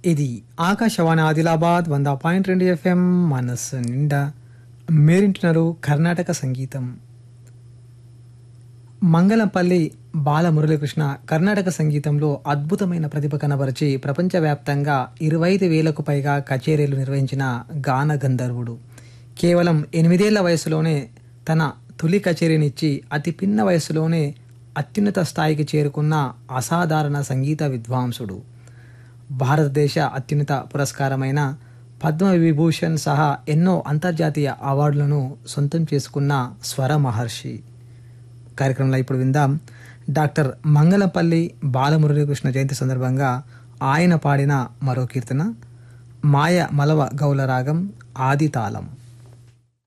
ఇది ఆకాశవాణి ఆదిలాబాద్ వంద పాయింట్ రెండు ఎఫ్ఎం మనస్సు నిండా మీరింటున్నారు కర్ణాటక సంగీతం మంగళంపల్లి బాలమురళీకృష్ణ కర్ణాటక సంగీతంలో అద్భుతమైన ప్రతిభ కనబరిచి ప్రపంచవ్యాప్తంగా ఇరవై ఐదు వేలకు పైగా కచేరీలు నిర్వహించిన గాన గంధర్వుడు కేవలం ఎనిమిదేళ్ల వయసులోనే తన తొలి కచేరీనిచ్చి అతి పిన్న వయసులోనే అత్యున్నత స్థాయికి చేరుకున్న అసాధారణ సంగీత విద్వాంసుడు భారతదేశ అత్యున్నత పురస్కారమైన పద్మ విభూషణ్ సహా ఎన్నో అంతర్జాతీయ అవార్డులను సొంతం చేసుకున్న స్వర మహర్షి కార్యక్రమంలో ఇప్పుడు విందాం డాక్టర్ మంగళపల్లి బాలమురళీకృష్ణ జయంతి సందర్భంగా ఆయన పాడిన మరో కీర్తన మాయ మలవ గౌల రాగం ఆది తాళం